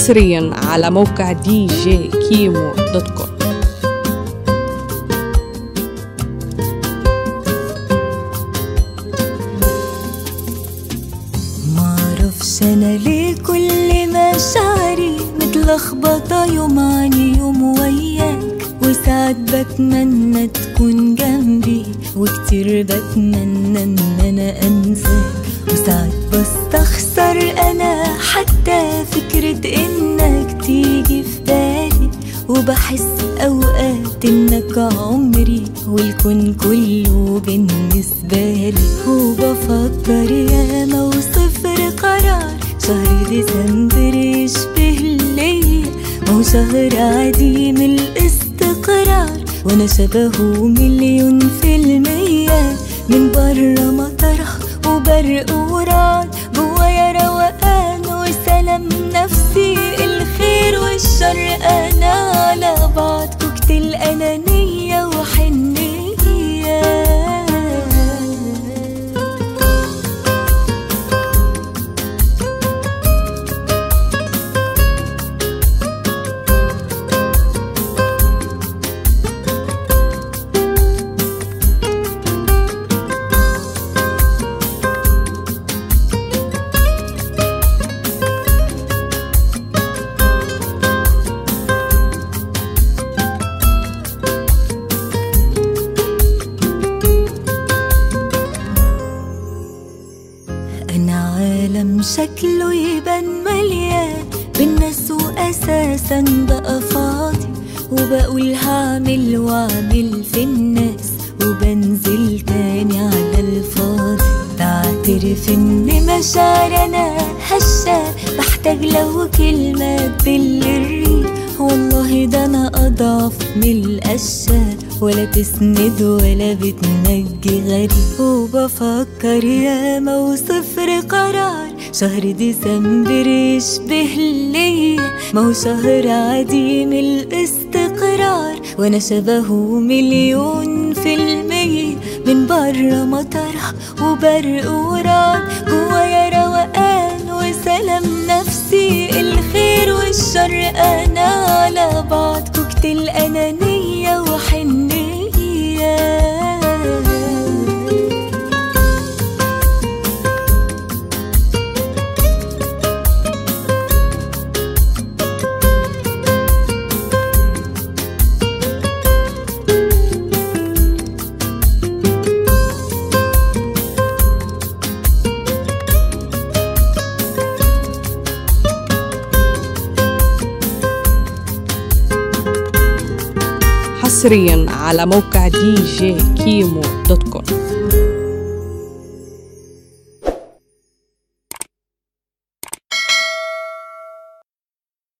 حصريا على موقع دي جي كيمو دوت كوم معرفش انا ليه كل مشاعري متلخبطة يوم عن يوم وياك وساعات بتمنى تكون جنبي وكتير بتمنى ان انا انساك وساعات بستخسر انا حتى فكرة انك تيجي في بالي وبحس اوقات انك عمري والكون كله بالنسبة لي وبفكر ياما وصفر قرار شهر ديسمبر يشبه ليا ما هو شهر عديم الاستقرار وانا شبهه مليون في المية من برا مطرح وبرق ورعد جوايا روقان وسلام نفسي الخير والشر انا على بعض كوكتيل انانية وحنية أنا عالم شكله يبان مليان بالناس وأساسا بقى فاضي وبقول هعمل وأعمل في الناس وبنزل تاني على الفاضي بعترف إن مشاعر أنا هشة بحتاج لو كلمة تبل الريح والله ده أنا أضعف من القشة ولا تسند ولا بتنجي غريب وبفكر ياما وصفر قرار شهر ديسمبر يشبه ليا ما هو شهر عديم الاستقرار وانا شبهه مليون في المية من برا مطرح وبرق ورعد جوايا روقان وسلام نفسي الخير والشر انا على بعض كوكتيل انانية وحنية حصريا على موقع دي جي كيمو دوت كوم